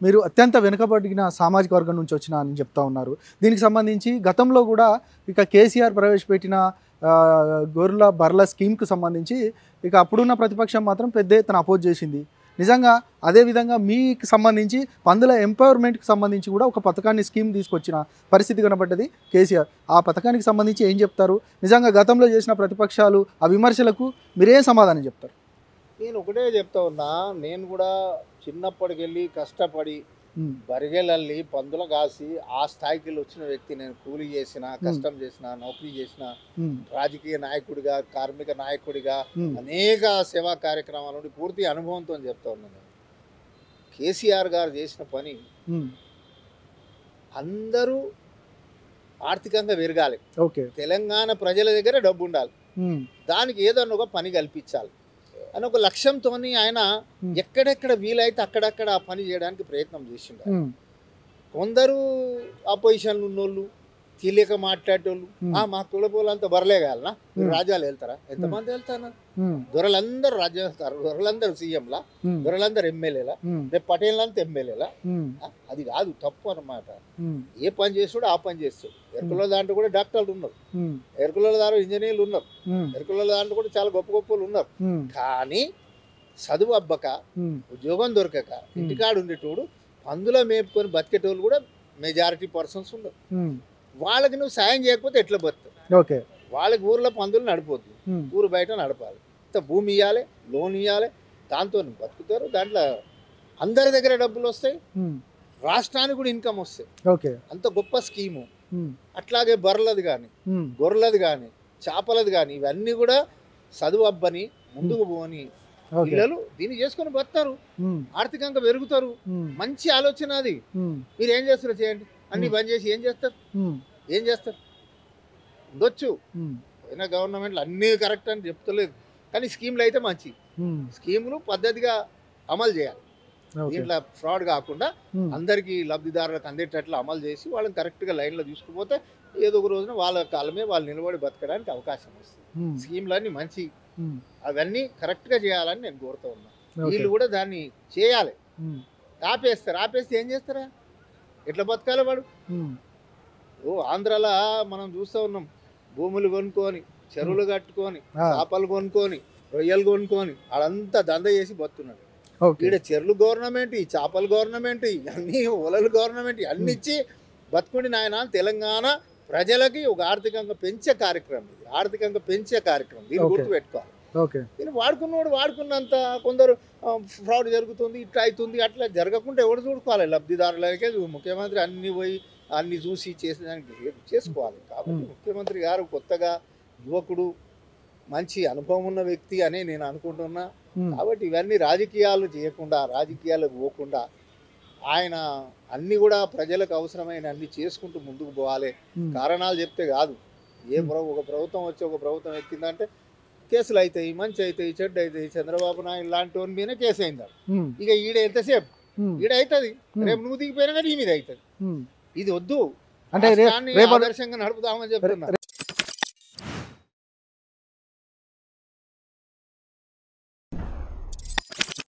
మీరు అత్యంత వెనుకబడిన సామాజిక వర్గం నుంచి వచ్చిన అని చెప్తా ఉన్నారు దీనికి సంబంధించి గతంలో కూడా ఇక కేసీఆర్ ప్రవేశపెట్టిన ఆ, గొర్రెల బర్ల స్కీమ్కి సంబంధించి ఇక అప్పుడున్న ప్రతిపక్షం మాత్రం పెద్ద ఎత్తున అపోజ్ చేసింది నిజంగా అదేవిధంగా మీకు సంబంధించి పందుల ఎంపవర్మెంట్కి సంబంధించి కూడా ఒక పథకాన్ని స్కీమ్ తీసుకొచ్చిన పరిస్థితి కనబడ్డది కేసీఆర్ ఆ పథకానికి సంబంధించి ఏం చెప్తారు నిజంగా గతంలో చేసిన ప్రతిపక్షాలు ఆ విమర్శలకు మీరేం సమాధానం చెప్తారు నేను ఒకటే చెప్తా ఉన్నా నేను కూడా చిన్నప్పటికెళ్ళి కష్టపడి ఉమ్, బరిగెలల్లి పందుల కాసి ఆ స్థాయికి వెళ్ళి వచ్చిన వ్యక్తి నేను కూలీ చేసిన కష్టం చేసిన నౌకరీ చేసిన ఉమ్, రాజకీయ నాయకుడిగా కార్మిక నాయకుడిగా ఉమ్, అనేక సేవా కార్యక్రమాల నుండి పూర్తి అనుభవంతో చెప్తా ఉన్నాను నేను. కేసీఆర్ గారు చేసిన పని ఉమ్, అందరూ ఆర్థికంగా పెరగాలి ఓకే తెలంగాణ ప్రజల దగ్గర డబ్బు ఉండాలి ఉమ్, దానికి ఏదన్నా ఒక పని కల్పించాలి అని ఒక లక్ష్యంతో ఆయన Hmm. ఎక్కడెక్కడ వీలైతే అక్కడక్కడ ఆ పని చేయడానికి ప్రయత్నం చేసిండు ఆయన. ఉమ్, కొందరు ఆపోజిషన్లు ఉన్నోళ్ళు తెలియక మాట్లాడేటోళ్ళు Hmm. ఆ మా కులపోలంతా బరలే కాలనా మీరు Hmm. రాజ్యాలు వెళ్తారా ఎంతమంది వెళ్తారు ఉమ్, దొరలందరూ రాజ్యం వెళ్తారు దొరలందరూ సీఎంలా ఉమ్, దొరలందరూ ఎమ్మెల్యేలా ఉమ్, రేపు పటేళ్ళంతా ఎమ్మెల్యేలా ఉమ్, అది కాదు తప్పు అన్నమాట ఉమ్, ఏ పని చేస్తాడో ఆ పని చేస్తాడు ఎరుకుల దాంట్లో కూడా డాక్టర్లు ఉన్నారు ఉమ్, ఎరుకుల దాంట్లో ఇంజనీర్లు ఉన్నారు ఉమ్, ఎరుకుల దాంట్లో కూడా చాలా గొప్ప గొప్ప వాళ్ళు ఉన్నారు ఉమ్, కానీ చదువు అబ్బక ఉమ్, ఉద్యోగం దొరకక ఇంటికాడు ఉండేటోడు పందుల మేపుకొని బతికేటోళ్ళు కూడా మెజారిటీ పర్సన్స్ ఉన్నారు ఉమ్, వాళ్ళకి నువ్వు సాయం చేయకపోతే ఎట్లా బతుకు ఓకే వాళ్ళకి ఊర్లో పందులు నడిపోద్దు ఉమ్, ఊరు బయట నడపాలి ఇంత భూమి ఇవ్వాలి లోన్ ఇవ్వాలి దాంతో బతుకుతారు దాంట్లో అందరి దగ్గర డబ్బులు వస్తాయి ఉమ్, రాష్ట్రానికి కూడా ఇన్కమ్ వస్తాయి ఓకే అంత గొప్ప స్కీము ఉమ్, అట్లాగే బర్రెలది కానీ ఉమ్, గొర్రెలది కానీ చేపలది కానీ ఇవన్నీ కూడా చదువు అబ్బని ముందుకు పోని ఓకే పిల్లలు దీన్ని చేసుకొని బతారు ఉమ్, ఆర్థికంగా పెరుగుతారు ఉమ్, మంచి ఆలోచన అది ఉమ్, మీరు ఏం చేస్తారో చేయండి అన్ని Hmm. బంద్ చేసి ఏం చేస్తారు ఉమ్, ఏం చేస్తారు ఉండొచ్చు ఉమ్, పోయిన గవర్నమెంట్లు అన్నీ కరెక్ట్ అని చెప్తలేదు కానీ స్కీమ్లు అయితే మంచి ఉమ్, స్కీములు పద్ధతిగా అమలు చేయాలి ఓకే దీంట్లో ఫ్రాడ్ కాకుండా ఉమ్, అందరికీ లబ్ధిదారులకు అందేటట్లు అమలు చేసి వాళ్ళని కరెక్ట్గా లైన్లో తీసుకుపోతే ఏదో ఒక రోజున వాళ్ళ కాలమే వాళ్ళు నిలబడి బతకడానికి అవకాశం వస్తుంది ఉమ్, స్కీమ్లన్నీ మంచి ఉమ్, అవన్నీ కరెక్ట్గా చేయాలని నేను కోరుతూ ఉన్నా ఓకే వీళ్ళు కూడా దాన్ని చేయాలి ఉమ్, ఆపేస్తారు ఆపేస్తే ఏం చేస్తారా ఎట్లా బతకాలి వాడు ఉమ్, ఓ ఆంధ్రాలో మనం చూస్తూ ఉన్నాం భూములు కొనుక్కొని చెరువులు కట్టుకొని ఆ, చేపలు కొనుక్కొని రొయ్యలు కొనుక్కొని వాళ్ళంతా దంద చేసి బతున్నాడు ఓకే ఈడ చెర్లు గవర్నమెంట్ ఈ చేపలు గవర్నమెంట్ అన్ని ఒలలు గవర్నమెంట్ అన్ని ఇచ్చి బతుకుని నాయన తెలంగాణ ప్రజలకి ఒక ఆర్థికంగా పెంచే కార్యక్రమం ఇది ఆర్థికంగా పెంచే కార్యక్రమం దీన్ని Okay. గుర్తుపెట్టుకోవాలి ఓకే దీన్ని వాడుకున్నవాడు వాడుకున్నంత కొందరు ఫ్రాడ్ జరుగుతుంది ఇట్లా అవుతుంది అట్లా జరగకుండా ఎవడు చూడుకోవాలి లబ్ధిదారులకే ముఖ్యమంత్రి అన్ని పోయి అన్ని చూసి చేసేదానికి లేదు. చేసుకోవాలి కాబట్టి Hmm. ముఖ్యమంత్రి గారు కొత్తగా యువకుడు మంచి అనుభవం ఉన్న వ్యక్తి అని నేను అనుకుంటున్నా ఉమ్, కాబట్టి ఇవన్నీ రాజకీయాలు చేయకుండా రాజకీయాలకు పోకుండా ఆయన అన్ని కూడా ప్రజలకు అవసరమైన అన్ని చేసుకుంటూ ముందుకు పోవాలి ఉమ్, కారణాలు చెప్తే కాదు ఏ Hmm. ప్రభు ఒక ప్రభుత్వం వచ్చి ఒక ప్రభుత్వం ఎక్కిందంటే కేసులు అవుతాయి మంచి అవుతాయి చెడ్డ అవుతాయి చంద్రబాబు నాయుడు లాంటి వాని మీద కేసు అయింది ఉమ్, ఇక ఈడ ఎంతసేపు ఉమ్, ఈడ అవుతుంది Hmm. రేపు నువ్వు దిగిపోయినా కానీ ఈ మీద అవుతుంది ఉమ్. ఇది వద్దు అంటే రే- రాష్ట్రాన్ని రేపటి ఆదర్శంగా నడుపుదామని చెప్తున్నా